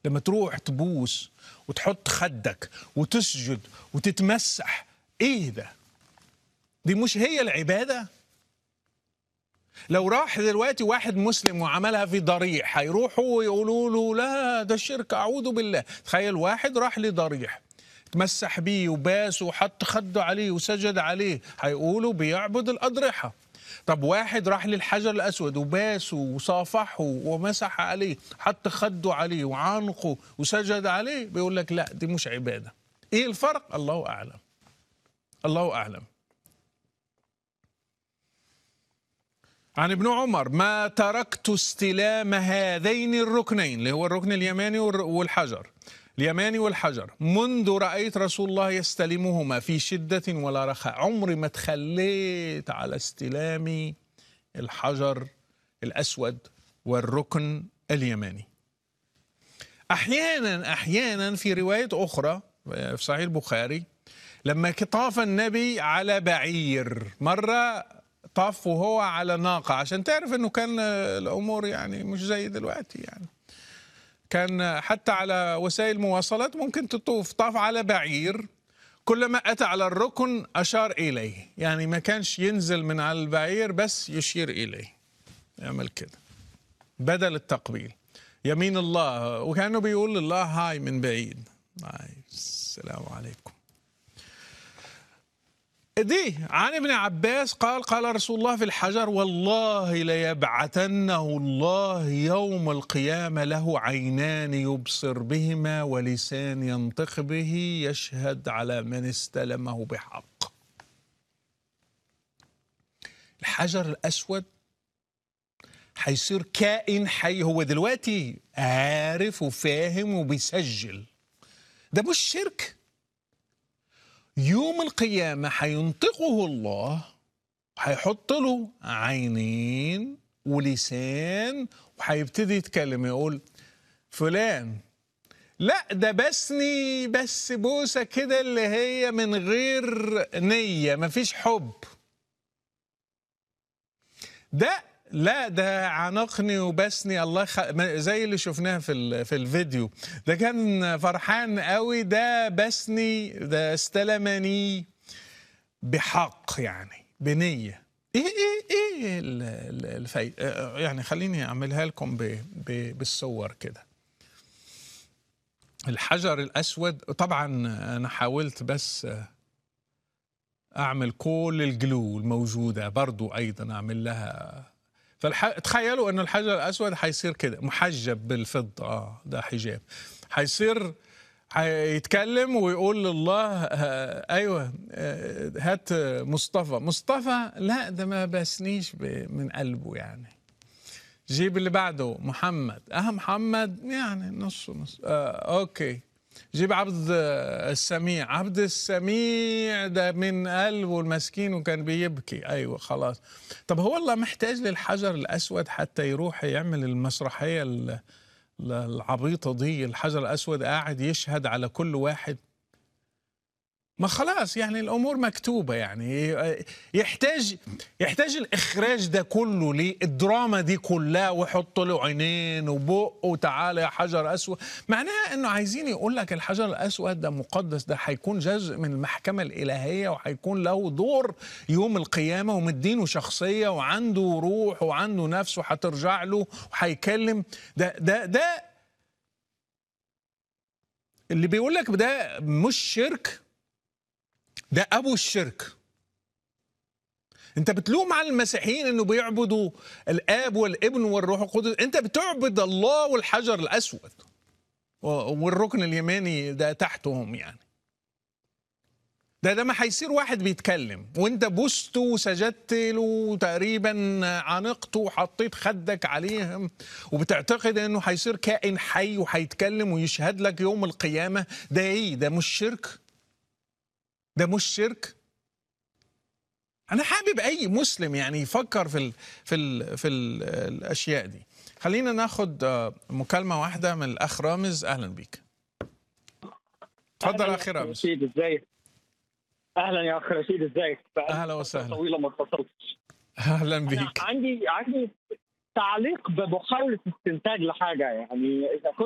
لما تروح تبوس وتحط خدك وتسجد وتتمسح ايه ده دي مش هي العباده لو راح دلوقتي واحد مسلم وعملها في ضريح هيروحوا يقولوا له لا ده الشرك اعوذ بالله تخيل واحد راح لضريح تمسح بيه وباس وحط خده عليه وسجد عليه هيقولوا بيعبد الاضرحه طب واحد راح للحجر الاسود وباسه وصافحه ومسح عليه حط خده عليه وعانقه وسجد عليه بيقول لك لا دي مش عباده ايه الفرق الله اعلم الله اعلم عن ابن عمر ما تركت استلام هذين الركنين اللي هو الركن اليماني والحجر اليماني والحجر منذ رأيت رسول الله يستلمهما في شدة ولا رخاء عمري ما تخليت على استلام الحجر الأسود والركن اليماني أحيانا أحيانا في رواية أخرى في صحيح البخاري لما طاف النبي على بعير مرة طاف وهو على ناقة عشان تعرف أنه كان الأمور يعني مش زي دلوقتي يعني كان حتى على وسائل المواصلات ممكن تطوف طاف على بعير كلما أتى على الركن أشار إليه يعني ما كانش ينزل من على البعير بس يشير إليه يعمل كده بدل التقبيل يمين الله وكانه بيقول لله هاي من بعيد هاي السلام عليكم دي عن ابن عباس قال قال رسول الله في الحجر والله ليبعثنه الله يوم القيامة له عينان يبصر بهما ولسان ينطق به يشهد على من استلمه بحق الحجر الأسود هيصير كائن حي هو دلوقتي عارف وفاهم وبيسجل ده مش شرك يوم القيامة هينطقه الله هيحط له عينين ولسان وهيبتدي يتكلم يقول فلان لا ده بسني بس بوسة كده اللي هي من غير نية مفيش حب ده لا ده عنقني وبسني الله خ... زي اللي شفناه في ال... في الفيديو ده كان فرحان قوي ده بسني ده استلمني بحق يعني بنيه ايه ايه ايه الفي... يعني خليني اعملها لكم ب... ب... بالصور كده الحجر الاسود طبعا انا حاولت بس اعمل كل الجلو الموجوده برضو ايضا اعمل لها فالح... تخيلوا انه الحجر الاسود حيصير كده محجب بالفضه اه ده حجاب حيصير هيتكلم ويقول لله ايوه هات مصطفى مصطفى لا ده ما بسنيش من قلبه يعني جيب اللي بعده محمد اه محمد يعني نص نص آه اوكي جيب عبد السميع عبد السميع ده من قلبه المسكين وكان بيبكي ايوه خلاص طب هو الله محتاج للحجر الاسود حتى يروح يعمل المسرحيه العبيطه دي الحجر الاسود قاعد يشهد على كل واحد ما خلاص يعني الامور مكتوبه يعني يحتاج يحتاج الاخراج ده كله ليه الدراما دي كلها ويحط له عينين وبق وتعالى يا حجر اسود معناها انه عايزين يقول لك الحجر الاسود ده مقدس ده هيكون جزء من المحكمه الالهيه وهيكون له دور يوم القيامه ومدينه شخصيه وعنده روح وعنده نفس وهترجع له وهيكلم ده ده ده اللي بيقول لك ده مش شرك ده ابو الشرك انت بتلوم على المسيحيين انه بيعبدوا الاب والابن والروح القدس انت بتعبد الله والحجر الاسود والركن اليماني ده تحتهم يعني ده ده ما هيصير واحد بيتكلم وانت بوسته وسجدت له تقريبا عانقته وحطيت خدك عليهم وبتعتقد انه هيصير كائن حي وهيتكلم ويشهد لك يوم القيامه ده ايه ده مش شرك ده مش شرك انا حابب اي مسلم يعني يفكر في ال في ال في ال الاشياء دي خلينا ناخد مكالمه واحده من الاخ رامز اهلا بيك اتفضل اخي رامز رشيد ازيك اهلا يا اخ رشيد ازيك اهلا وسهلا طويله ما اتصلتش اهلا بيك عندي عندي تعليق بمحاوله استنتاج لحاجه يعني اذا كنت